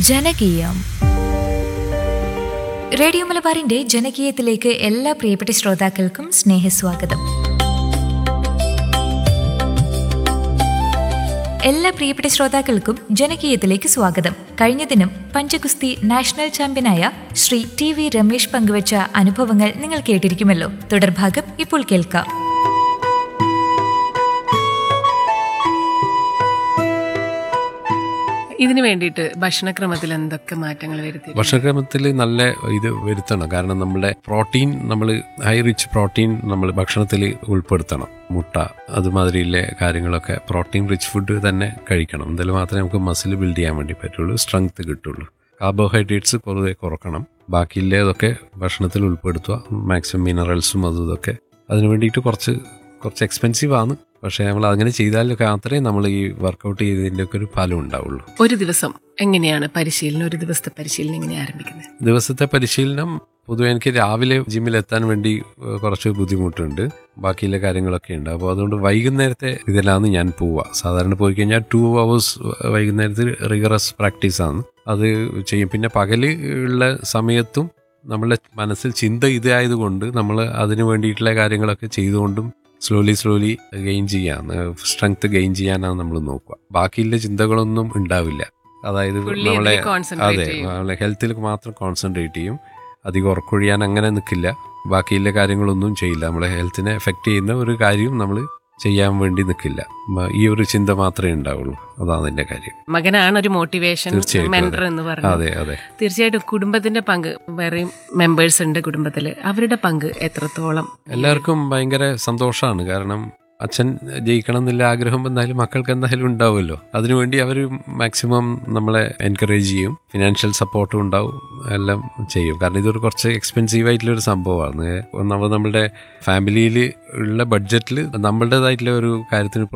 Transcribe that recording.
ജനകീയം radio മലബാറിന്റെ ജനകീയത്തിലേക്ക് എല്ലാ പ്രിയപ്പെട്ട ശ്രോതാക്കൾക്കും സ്നേഹസ്വാഗതം എല്ലാ പ്രിയപ്പെട്ട ശ്രോതാക്കൾക്കും ജനകീയത്തിലേക്ക് സ്വാഗതം കഴിഞ്ഞ ദിനം പഞ്ചഗുസ്തി നാഷണൽ ചാമ്പ്യനായ ശ്രീ ടി വി രമേശ് പങ്കുവച്ച അനുഭവങ്ങൾ നിങ്ങൾ കേട്ടിരിക്കുമല്ലോ തുടർഭാഗം ഇപ്പോൾ കേൾക്കാം ഇതിനു വേണ്ടിയിട്ട് ഭക്ഷണക്രമത്തിൽ എന്തൊക്കെ മാറ്റങ്ങൾ വരുത്തി ഭക്ഷണക്രമത്തിൽ നല്ല ഇത് വരുത്തണം കാരണം നമ്മുടെ പ്രോട്ടീൻ നമ്മൾ ഹൈ റിച്ച് പ്രോട്ടീൻ നമ്മൾ ഭക്ഷണത്തിൽ ഉൾപ്പെടുത്തണം മുട്ട അതുമാതിരിയുള്ള കാര്യങ്ങളൊക്കെ പ്രോട്ടീൻ റിച്ച് ഫുഡ് തന്നെ കഴിക്കണം എന്തായാലും മാത്രമേ നമുക്ക് മസിൽ ബിൽഡ് ചെയ്യാൻ വേണ്ടി പറ്റുള്ളൂ സ്ട്രെങ്ത് കിട്ടുള്ളൂ കാർബോഹൈഡ്രേറ്റ്സ് പൊതുവെ കുറക്കണം ബാക്കിയുള്ളതൊക്കെ ഭക്ഷണത്തിൽ ഉൾപ്പെടുത്തുക മാക്സിമം മിനറൽസും അതും ഇതൊക്കെ അതിന് വേണ്ടിയിട്ട് കുറച്ച് കുറച്ച് എക്സ്പെൻസീവ് ആണ് പക്ഷേ നമ്മൾ അങ്ങനെ ചെയ്താലൊക്കെ മാത്രമേ നമ്മൾ ഈ വർക്കൗട്ട് ചെയ്തതിൻ്റെ ഒക്കെ ഒരു ഫലം ഉണ്ടാവുള്ളൂ ഒരു ദിവസം എങ്ങനെയാണ് പരിശീലനം ഒരു ദിവസത്തെ പരിശീലനം എങ്ങനെ ആരംഭിക്കുന്നത് ദിവസത്തെ പരിശീലനം പൊതുവെ എനിക്ക് രാവിലെ ജിമ്മിൽ എത്താൻ വേണ്ടി ഏഹ്, കുറച്ച് ബുദ്ധിമുട്ടുണ്ട് ബാക്കിയുള്ള കാര്യങ്ങളൊക്കെ ഉണ്ട് അപ്പോൾ അതുകൊണ്ട് വൈകുന്നേരത്തെ ഇതിലാണ് ഞാൻ പോവുക സാധാരണ പോയി കഴിഞ്ഞാൽ ടു അവേഴ്സ് വൈകുന്നേരത്തിൽ റിഗറസ് പ്രാക്ടീസാണ് അത് ചെയ്യും പിന്നെ പകല് ഉള്ള സമയത്തും നമ്മളെ മനസ്സിൽ ചിന്ത ഇതായതുകൊണ്ട് നമ്മൾ അതിന് വേണ്ടിയിട്ടുള്ള കാര്യങ്ങളൊക്കെ ചെയ്തുകൊണ്ടും സ്ലോലി സ്ലോലി ഗെയിൻ ചെയ്യാൻ സ്ട്രെങ്ത് ഗെയിൻ ചെയ്യാനാണ് നമ്മൾ നോക്കുക ബാക്കിയുള്ള ചിന്തകളൊന്നും ഉണ്ടാവില്ല അതായത് Fully നമ്മളെ ഇതിൽ concentrate അതെ ചെയ്യും. നമ്മളെ ഹെൽത്തിൽ മാത്രം കോൺസെൻട്രേറ്റ് ചെയ്യും അധികം ഉറക്കൊഴിയാൻ അങ്ങനെ നിൽക്കില്ല ബാക്കിയുള്ള കാര്യങ്ങളൊന്നും ചെയ്യില്ല നമ്മളെ ഹെൽത്തിനെ എഫക്റ്റ് ചെയ്യുന്ന ഒരു കാര്യവും നമ്മൾ ചെയ്യാൻ വേണ്ടി നിൽക്കില്ല മ- ഈ ഒരു ചിന്ത മാത്രമേ ഉണ്ടാവുള്ളൂ അതാണ് എൻ്റെ കാര്യം മകനാണ് ഒരു മോട്ടിവേഷൻ തീർച്ചയായിട്ടും മെന്റർ അതെ. എന്ന് പറഞ്ഞു അതെ അതെ തീർച്ചയായിട്ടും കുടുംബത്തിന്റെ പങ്ക് വേറെയും മെമ്പേഴ്സ് ഉണ്ട് കുടുംബത്തില് അവരുടെ പങ്ക് എത്രത്തോളം എല്ലാവർക്കും ഭയങ്കര സന്തോഷമാണ് കാരണം അച്ഛൻ ജയിക്കണം എന്നുള്ള ആഗ്രഹം എന്തായാലും മക്കൾക്ക് എന്തായാലും ഉണ്ടാവുമല്ലോ അതിനുവേണ്ടി അവർ മാക്സിമം നമ്മളെ എൻകറേജ് ചെയ്യും ഫിനാൻഷ്യൽ സപ്പോർട്ടും ഉണ്ടാവും എല്ലാം ചെയ്യും കാരണം ഇതൊരു കുറച്ച് എക്സ്പെൻസീവ് ആയിട്ടുള്ള ഒരു സംഭവമാണ് ഒന്നാമത് നമ്മുടെ ഫാമിലിയിൽ ഉള്ള ബഡ്ജറ്റിൽ നമ്മളുടേതായിട്ടുള്ള ഒരു കാര്യത്തിന്